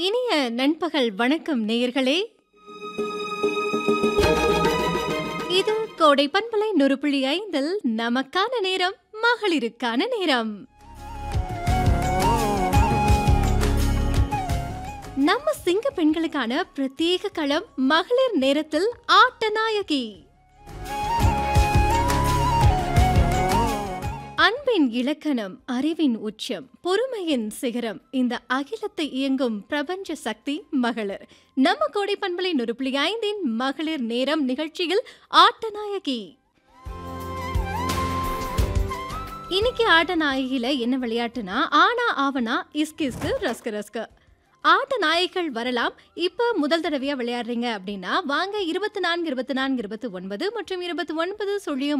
இனிய நண்பகல் வணக்கம் நேயர்களே இது கோடை பண்பலை நுறுப்புள்ளி ஐந்தில் நமக்கான நேரம் மகளிருக்கான நேரம் நம்ம சிங்க பெண்களுக்கான பிரத்யேக களம் மகளிர் நேரத்தில் ஆட்டநாயகி அன்பின் இலக்கணம் அறிவின் உச்சம் பொறுமையின் சிகரம் இந்த அகிலத்தை இயங்கும் பிரபஞ்ச சக்தி மகளிர் நம்ம கோடை பண்பலை நுறுப்புள்ளி ஐந்தின் மகளிர் நேரம் நிகழ்ச்சியில் ஆட்டநாயகி இன்னைக்கு ஆட்டநாயகியில என்ன விளையாட்டுனா ஆனா ஆவனா இஸ்கு இஸ்கு ரஸ்கு ரஸ்கு ஆட்ட நாயகிகள் வரலாம் இப்போ முதல் தடவையா விளையாடுறீங்க அப்படின்னா வாங்க இருபத்தி நான்கு இருபத்தி நான்கு இருபத்தி ஒன்பது மற்றும் இருபத்தி ஒன்பது சொல்லியும்